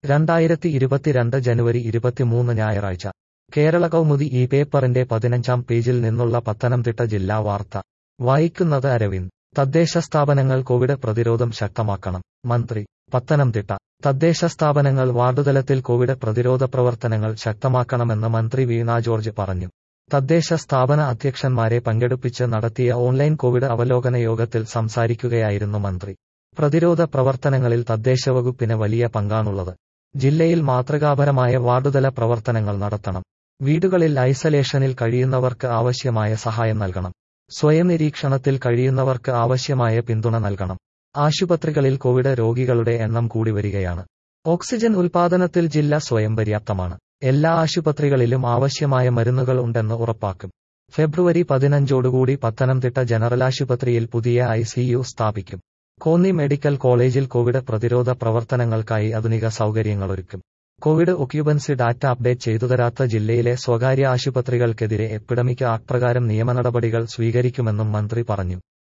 രണ്ടായിരത്തി ഇരുപത്തിരണ്ട് ജനുവരി ഇരുപത്തിമൂന്ന് ഞായറാഴ്ച കേരള കൗമുദി ഈ പേപ്പറിന്റെ പതിനഞ്ചാം പേജിൽ നിന്നുള്ള പത്തനംതിട്ട ജില്ലാ വാർത്ത വായിക്കുന്നത് അരവിന്ദ് തദ്ദേശ സ്ഥാപനങ്ങൾ കോവിഡ് പ്രതിരോധം ശക്തമാക്കണം മന്ത്രി പത്തനംതിട്ട തദ്ദേശ സ്ഥാപനങ്ങൾ വാർഡുതലത്തിൽ കോവിഡ് പ്രതിരോധ പ്രവർത്തനങ്ങൾ ശക്തമാക്കണമെന്ന് മന്ത്രി വീണ ജോർജ് പറഞ്ഞു തദ്ദേശ സ്ഥാപന അധ്യക്ഷന്മാരെ പങ്കെടുപ്പിച്ച് നടത്തിയ ഓൺലൈൻ കോവിഡ് അവലോകന യോഗത്തിൽ സംസാരിക്കുകയായിരുന്നു മന്ത്രി പ്രതിരോധ പ്രവർത്തനങ്ങളിൽ തദ്ദേശവകുപ്പിന് വലിയ പങ്കാണുള്ളത് ജില്ലയിൽ മാതൃകാപരമായ വാർഡുതല പ്രവർത്തനങ്ങൾ നടത്തണം വീടുകളിൽ ഐസൊലേഷനിൽ കഴിയുന്നവർക്ക് ആവശ്യമായ സഹായം നൽകണം സ്വയം നിരീക്ഷണത്തിൽ കഴിയുന്നവർക്ക് ആവശ്യമായ പിന്തുണ നൽകണം ആശുപത്രികളിൽ കോവിഡ് രോഗികളുടെ എണ്ണം കൂടി വരികയാണ് ഓക്സിജൻ ഉൽപാദനത്തിൽ ജില്ല സ്വയം പര്യാപ്തമാണ് എല്ലാ ആശുപത്രികളിലും ആവശ്യമായ മരുന്നുകൾ ഉണ്ടെന്ന് ഉറപ്പാക്കും ഫെബ്രുവരി പതിനഞ്ചോടുകൂടി പത്തനംതിട്ട ജനറൽ ആശുപത്രിയിൽ പുതിയ ഐസിയു സ്ഥാപിക്കും കോന്നി മെഡിക്കൽ കോളേജിൽ കോവിഡ് പ്രതിരോധ പ്രവർത്തനങ്ങൾക്കായി ആധുനിക സൗകര്യങ്ങളൊരുക്കും കോവിഡ് ഒക്യുപൻസി ഡാറ്റ അപ്ഡേറ്റ് ചെയ്തുതരാത്ത ജില്ലയിലെ സ്വകാര്യ ആശുപത്രികൾക്കെതിരെ എപ്പിഡമിക് ആക്ട് പ്രകാരം നിയമനടപടികൾ സ്വീകരിക്കുമെന്നും മന്ത്രി പറഞ്ഞു